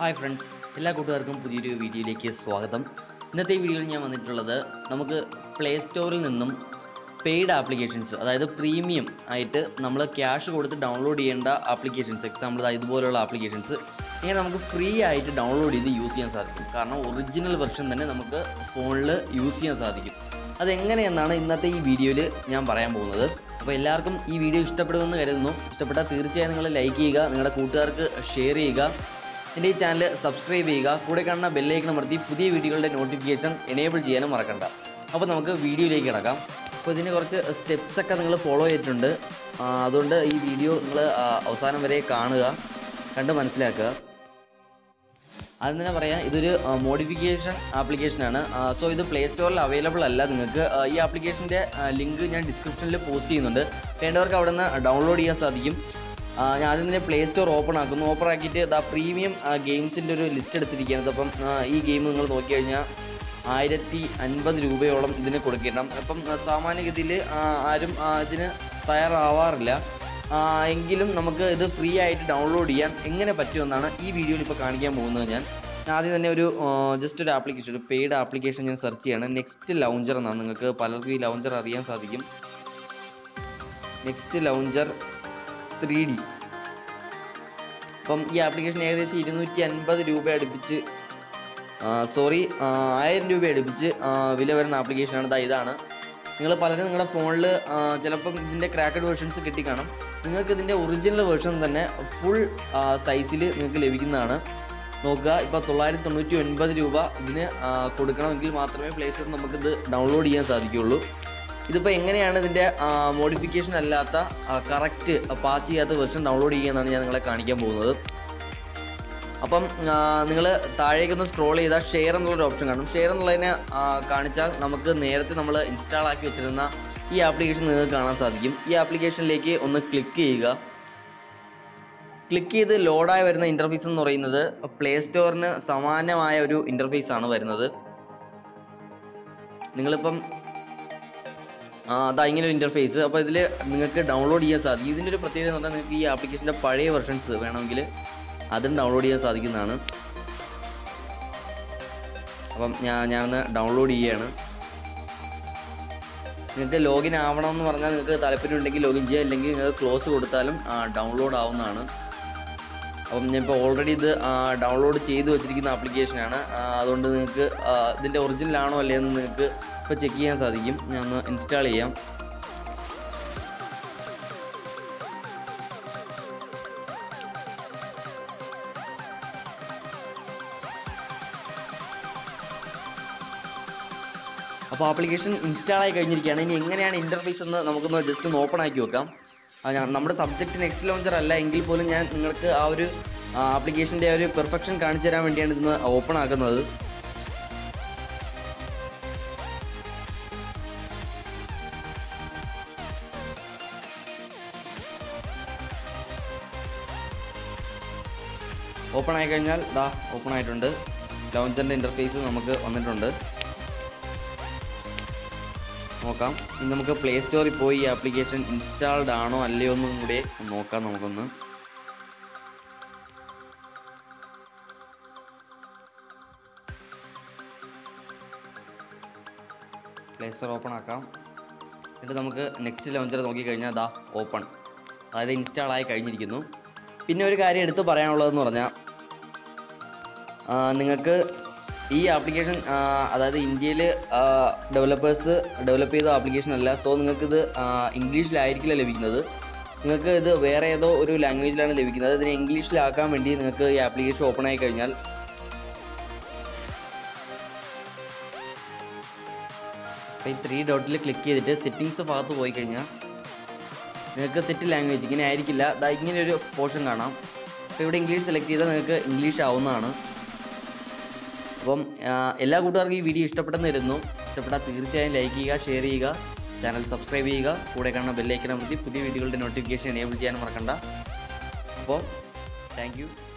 hi friends എല്ലാ കൂട്ടുകാർക്കും പുതിയൊരു വീഡിയോയിലേക്ക് സ്വാഗതം ഇന്നത്തെ ഈ വീഡിയോയിൽ ഞാൻ വന്നിട്ടുള്ളത് നമുക്ക് പ്ലേ സ്റ്റോറിൽ നിന്നും പെയ്ഡ് ആപ്ലിക്കേഷൻസ് അതായത് പ്രീമിയം ആയിട്ട് നമ്മൾ ക്യാഷ് കൊടുത്ത് ഡൗൺലോഡ് ചെയ്യേണ്ട ആപ്ലിക്കേഷൻസ് എക്സാമ്പിൾ അതായത് ഇതുപോലുള്ള ആപ്ലിക്കേഷൻസ് ഇങ്ങനെ നമുക്ക് ഫ്രീ ആയിട്ട് ഡൗൺലോഡ് ചെയ്ത് യൂസ് ചെയ്യാൻ സാധിക്കും കാരണം ഒറിജിനൽ വെർഷൻ തന്നെ നമുക്ക് ഫോണിൽ യൂസ് ചെയ്യാൻ സാധിക്കും അതെങ്ങനെയെന്നാണ് ഇന്നത്തെ ഈ വീഡിയോയിൽ ഞാൻ പറയാൻ പോകുന്നത് അപ്പോൾ എല്ലാവർക്കും ഈ വീഡിയോ ഇഷ്ടപ്പെടുമെന്ന് കരുതുന്നു ഇഷ്ടപ്പെട്ടാൽ തീർച്ചയായും നിങ്ങൾ ലൈക്ക് ചെയ്യുക നിങ്ങളുടെ കൂട്ടുകാർക്ക് ഷെയർ ചെയ്യുക എൻ്റെ ഈ ചാനൽ സബ്സ്ക്രൈബ് ചെയ്യുക കൂടെ കാണുന്ന ബെല്ലൈക്കൺ അമർത്തി പുതിയ വീഡിയോകളുടെ നോട്ടിഫിക്കേഷൻ എനേബിൾ ചെയ്യാനും മറക്കണ്ട അപ്പോൾ നമുക്ക് വീഡിയോയിലേക്ക് കിടക്കാം അപ്പോൾ ഇതിന് കുറച്ച് സ്റ്റെപ്സ് ഒക്കെ നിങ്ങൾ ഫോളോ ചെയ്തിട്ടുണ്ട് ആ, അതുകൊണ്ട് ഈ വീഡിയോ നിങ്ങൾ അവസാനം വരെ കാണുക കണ്ട് മനസ്സിലാക്കുക ആദ്യം തന്നെ പറയാം ഇതൊരു മോഡിഫിക്കേഷൻ ആപ്ലിക്കേഷനാണ് സോ ഇത് പ്ലേ സ്റ്റോറിൽ അവൈലബിൾ അല്ല നിങ്ങൾക്ക് ആ, ഈ ആപ്ലിക്കേഷൻ്റെ ലിങ്ക് ഞാൻ ഡിസ്ക്രിപ്ഷനിൽ പോസ്റ്റ് ചെയ്യുന്നുണ്ട് വേണ്ടവർക്ക് അവിടെ നിന്ന് ഡൗൺലോഡ് ചെയ്യാൻ സാധിക്കും ആ, ഞാൻ ആദ്യം തന്നെ പ്ലേ സ്റ്റോർ ഓപ്പൺ ആക്കുന്നു ഓപ്പൺ ആക്കിയിട്ട് ദാ പ്രീമിയം ഗെയിംസിൻ്റെ ഒരു ലിസ്റ്റ് എടുത്തിരിക്കുകയാണ് അപ്പം ആ, ഈ ഗെയിം നിങ്ങൾ നോക്കി കഴിഞ്ഞാൽ ആയിരത്തി അൻപത് രൂപയോളം ഇതിന് കൊടുക്കണം അപ്പം ആ, സാമാന്യഗതിയിൽ ആ, ആരും ആ, ഇതിന് തയ്യാറാവാറില്ല ആ, എങ്കിലും നമുക്ക് ഇത് ഫ്രീ ആയിട്ട് ഡൗൺലോഡ് ചെയ്യാൻ എങ്ങനെ പറ്റുമെന്നാണ് ഈ വീഡിയോയിൽ ഇപ്പോൾ കാണിക്കാൻ പോകുന്നത് ഞാൻ ഞാൻ ആദ്യം തന്നെ ഒരു ജസ്റ്റ് ഒരു ആപ്ലിക്കേഷൻ ഒരു പെയ്ഡ് ആപ്ലിക്കേഷൻ ഞാൻ സെർച്ച് ചെയ്യാണ് നെക്സ്റ്റ് ലൗഞ്ചർ എന്നാണ് നിങ്ങൾക്ക് പലർക്കും ഈ ലൗഞ്ചർ അറിയാൻ സാധിക്കും നെക്സ്റ്റ് ലൗഞ്ചർ ത്രീ ഡി അപ്പം ഈ ആപ്ലിക്കേഷൻ ഏകദേശം ഇരുന്നൂറ്റി അൻപത് രൂപ അടുപ്പിച്ച് സോറി ആയിരം രൂപ അടുപ്പിച്ച് ആ, വില വരുന്ന ആപ്ലിക്കേഷനാണ് ദാ ഇതാണ് നിങ്ങൾ പലരും നിങ്ങളുടെ ഫോണിൽ ചിലപ്പം ഇതിൻ്റെ ക്രാക്കഡ് വേർഷൻസ് കിട്ടിക്കാണും നിങ്ങൾക്ക് ഇതിൻ്റെ ഒറിജിനൽ വേർഷൻ തന്നെ ഫുൾ സൈസിൽ നിങ്ങൾക്ക് ലഭിക്കുന്നതാണ് നോക്കുക ഇപ്പോൾ തൊള്ളായിരത്തി തൊണ്ണൂറ്റി ഒൻപത് രൂപ ഇതിന് ആ, കൊടുക്കണമെങ്കിൽ മാത്രമേ പ്ലേ സ്റ്റോറിൽ നമുക്കിത് ഡൗൺലോഡ് ചെയ്യാൻ സാധിക്കുകയുള്ളൂ ഇതിപ്പോൾ എങ്ങനെയാണ് ഇതിൻ്റെ മോഡിഫിക്കേഷൻ അല്ലാത്ത കറക്റ്റ് പാച്ച് ചെയ്യാത്ത വെർഷൻ ഡൗൺലോഡ് ചെയ്യുകയെന്നാണ് ഞാൻ നിങ്ങളെ കാണിക്കാൻ പോകുന്നത് അപ്പം നിങ്ങൾ താഴേക്കൊന്ന് സ്ക്രോൾ ചെയ്താൽ ഷെയർ എന്നുള്ളൊരു ഓപ്ഷൻ കാണും ഷെയർ എന്നുള്ളതിനെ ആ, കാണിച്ചാൽ നമുക്ക് നേരത്തെ നമ്മൾ ഇൻസ്റ്റാൾ ആക്കി വെച്ചിരുന്ന ഈ ആപ്ലിക്കേഷൻ നിങ്ങൾക്ക് കാണാൻ സാധിക്കും ഈ ആപ്ലിക്കേഷനിലേക്ക് ഒന്ന് ക്ലിക്ക് ചെയ്യുക ക്ലിക്ക് ചെയ്ത് ലോഡായി വരുന്ന ഇൻ്റർഫേസ് എന്ന് പറയുന്നത് പ്ലേ സ്റ്റോറിന് സമാനമായ ഒരു ഇൻ്റർഫേസ് ആണ് വരുന്നത് നിങ്ങളിപ്പം ആ, അതാ ഇങ്ങനെ ഒരു ഇൻ്റർഫേസ് അപ്പോൾ ഇതിൽ നിങ്ങൾക്ക് ഡൗൺലോഡ് ചെയ്യാൻ സാധിക്കും ഇതിൻ്റെ ഒരു പ്രത്യേകത എന്ന് പറഞ്ഞാൽ നിങ്ങൾക്ക് ഈ ആപ്ലിക്കേഷൻ്റെ പഴയ വെർഷൻസ് വേണമെങ്കിൽ അതും ഡൗൺലോഡ് ചെയ്യാൻ സാധിക്കുന്നതാണ് അപ്പം ഞാൻ ഞാനൊന്ന് ഡൗൺലോഡ് ചെയ്യുകയാണ് നിങ്ങൾക്ക് ലോഗിൻ ആവണം എന്ന് പറഞ്ഞാൽ നിങ്ങൾക്ക് താല്പര്യം ഉണ്ടെങ്കിൽ ലോഗിൻ ചെയ്യാം അല്ലെങ്കിൽ നിങ്ങൾക്ക് ക്ലോസ് കൊടുത്താലും ഡൗൺലോഡ് ആവുന്നതാണ് അപ്പം ഞാൻ ഇപ്പോൾ ഓൾറെഡി ഇത് ഡൗൺലോഡ് ചെയ്ത് വെച്ചിരിക്കുന്ന ആപ്ലിക്കേഷനാണ് അതുകൊണ്ട് നിങ്ങൾക്ക് ആ, ഇതിൻ്റെ ഒറിജിനൽ ആണോ അല്ലേ എന്ന് നിങ്ങൾക്ക് ഇപ്പോൾ ചെക്ക് ചെയ്യാൻ സാധിക്കും ഞാൻ ഒന്ന് ഇൻസ്റ്റാൾ ചെയ്യാം അപ്പോൾ ആപ്ലിക്കേഷൻ ഇൻസ്റ്റാൾ ആയി കഴിഞ്ഞിരിക്കുകയാണ് ഇനി എങ്ങനെയാണ് ഇൻ്റർഫേസ് എന്ന് നമുക്കൊന്ന് ജസ്റ്റ് ഒന്ന് ഓപ്പൺ ആക്കി വെക്കാം ആ, ഞാൻ- നമ്മുടെ സബ്ജക്റ്റ് നെക്സ്റ്റ് ലോഞ്ചർ അല്ല എങ്കിൽ പോലും ഞാൻ നിങ്ങൾക്ക് ആ ഒരു ആപ്ലിക്കേഷൻ്റെ ഒരു പെർഫെക്ഷൻ കാണിച്ചു തരാൻ വേണ്ടിയാണ് ഇതൊന്ന് ഓപ്പൺ ആക്കുന്നത് ഓപ്പൺ ആയി കഴിഞ്ഞാൽ ദാ ഓപ്പൺ ആയിട്ടുണ്ട് ലോഞ്ചറിൻ്റെ ഇൻ്റർഫേസ് നമുക്ക് വന്നിട്ടുണ്ട് നോക്കാം ഇനി നമുക്ക് പ്ലേ സ്റ്റോറിൽ പോയി ഈ ആപ്ലിക്കേഷൻ ഇൻസ്റ്റാൾഡ് ആണോ അല്ലയോ എന്നും കൂടെ നോക്കാം നമുക്കൊന്ന് പ്ലേ സ്റ്റോർ ഓപ്പൺ ആക്കാം എന്നിട്ട് നമുക്ക് നെക്സ്റ്റ് ലോഞ്ചർ നോക്കിക്കഴിഞ്ഞാൽ അതാ ഓപ്പൺ അതായത് ഇൻസ്റ്റാൾ ആയി കഴിഞ്ഞിരിക്കുന്നു പിന്നെ ഒരു കാര്യം എടുത്ത് പറയാനുള്ളതെന്ന് പറഞ്ഞാൽ നിങ്ങൾക്ക് ഈ ആപ്ലിക്കേഷൻ അതായത് ഇന്ത്യയിൽ ഡെവലപ്പേഴ്സ് ഡെവലപ്പ് ചെയ്ത ആപ്ലിക്കേഷൻ അല്ല സോ നിങ്ങൾക്കിത് ഇംഗ്ലീഷിലായിരിക്കില്ല ലഭിക്കുന്നത് നിങ്ങൾക്ക് ഇത് വേറെ ഏതോ ഒരു ലാംഗ്വേജിലാണ് ലഭിക്കുന്നത് ഇതിനെ ഇംഗ്ലീഷിലാക്കാൻ വേണ്ടി നിങ്ങൾക്ക് ഈ ആപ്ലിക്കേഷൻ ഓപ്പൺ ആയി കഴിഞ്ഞാൽ അപ്പോൾ ഈ ത്രീ ഡോട്ടിൽ ക്ലിക്ക് ചെയ്തിട്ട് സെറ്റിങ്സ് ഭാഗത്ത് പോയി കഴിഞ്ഞാൽ നിങ്ങൾക്ക് സെറ്റ് ലാംഗ്വേജ് ഇങ്ങനെ ആയിരിക്കില്ല ദാ ഇങ്ങനെ ഒരു പോർഷൻ കാണാം അപ്പോൾ ഇവിടെ ഇംഗ്ലീഷ് സെലക്ട് ചെയ്താൽ നിങ്ങൾക്ക് ഇംഗ്ലീഷ് ആവുന്നതാണ് അപ്പം ആ, എല്ലാ കൂട്ടുകാർക്കും ഈ വീഡിയോ ഇഷ്ടപ്പെട്ടെന്ന് വരുന്നു ഇഷ്ടപ്പെട്ടാൽ തീർച്ചയായും ലൈക്ക് ചെയ്യുക ഷെയർ ചെയ്യുക ചാനൽ സബ്സ്ക്രൈബ് ചെയ്യുക കൂടെ കാണുന്ന ബെല്ലൈക്കൻ അമർത്തി പുതിയ വീഡിയോകളുടെ നോട്ടിഫിക്കേഷൻ എനേബിൾ ചെയ്യാൻ മറക്കണ്ട അപ്പോൾ താങ്ക് യു